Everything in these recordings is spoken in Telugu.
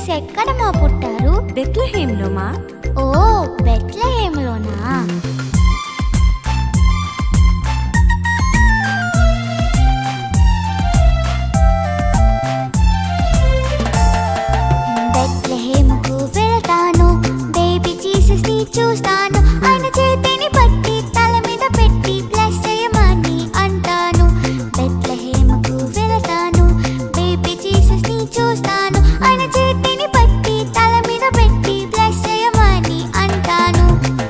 జీసస్ ఎక్కడ మా పుట్టారు బెత్లహేంలో మా ఓ బెత్లహేములోనా బెత్లహేముకు వెళ్తాను బేబీ జీసస్ ని చూస్తాను ఆయన చేతిని పట్టి తల మీద పెట్టి బ్లెస్ చేయమని అంటాను బెత్లహేముకు వెళ్తాను బేబీ జీసస్ ని చూస్తాను ఆయన చేతిని పట్టి తల మీద పెట్టి బ్లెస్ చేయమని అంటాను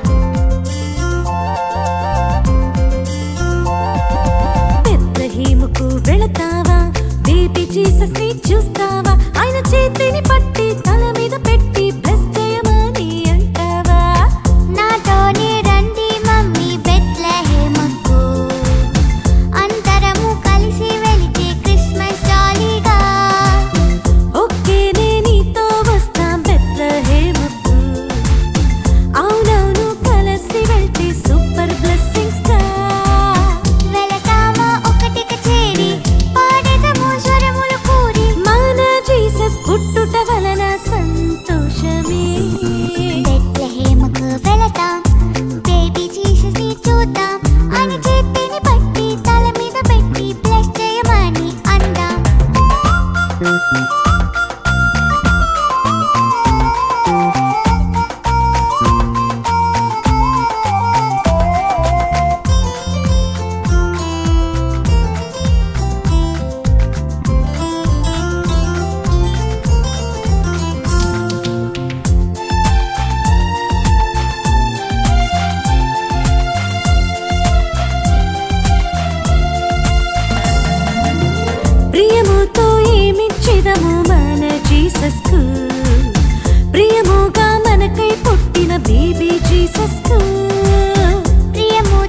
బెత్లహేముకు వెళతావా బేబీ జీసస్ ని చూస్తావా ఆయన చేతిని పట్టి తల మీద పెట్టి బ్లెస్ చేయమని అంటావా నాతోనే రండి మమ్మీ బెత్లహేమకు అందరము కలిసి వెళితే క్రిస్మస్ జాలీగా ఓకే నే నీతో వస్తాం బెత్లహేముకు అవునవును కలిసి వెళ్తే సూపర్ బ్లెస్సింగ్స్ గా వెళతామా ఒకటిగా చేరి పాడేదము స్వరములు కూడి మన జీసస్ పుట్టుట వలన సంతోషమే బెత్లహేమకు వెళతాం బేబీ జీసస్ ని చూద్దాం ఆయన చేతిని పట్టి తల మీద పెట్టి బ్లెస్ చేయమని అందాం ప్రియముతో ఏమిచ్చిదము మన జీసస్ కు ప్రియముగా మనకై పుట్టిన బేబీ జీసస్ కు ప్రియము